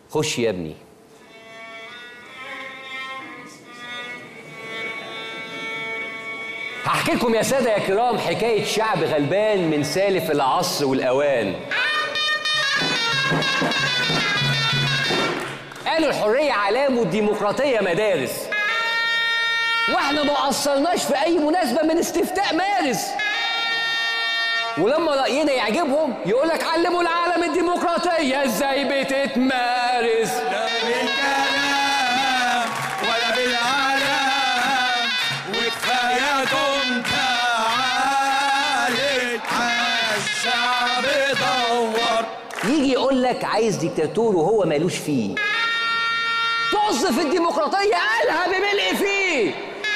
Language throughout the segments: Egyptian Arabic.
خش يا ابني هحكي لكم يا سادة يا كرام حكاية شعب غلبان من سالف العصر والأوان قالوا الحرية علام والديمقراطية مدارس واحنا ما قصرناش في أي مناسبة من استفتاء مارس ولما رأينا يعجبهم يقول لك علموا العالم الديمقراطية ازاي بتتمارس لا بالكلام ولا بالعلام وكفاياتهم تعالت عالشعب دور يجي يقول لك عايز ديكتاتور وهو مالوش فيه طز في الديمقراطية قالها بملء فيه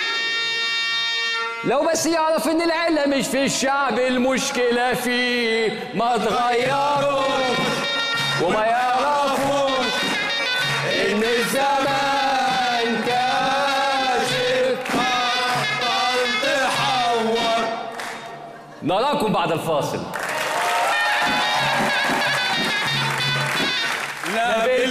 لو بس يعرف ان العلة مش في الشعب المشكلة فيه ما تغيروش وما يعرفوش ان الزمان كاشف بطل تحور نراكم بعد الفاصل لا بالكلام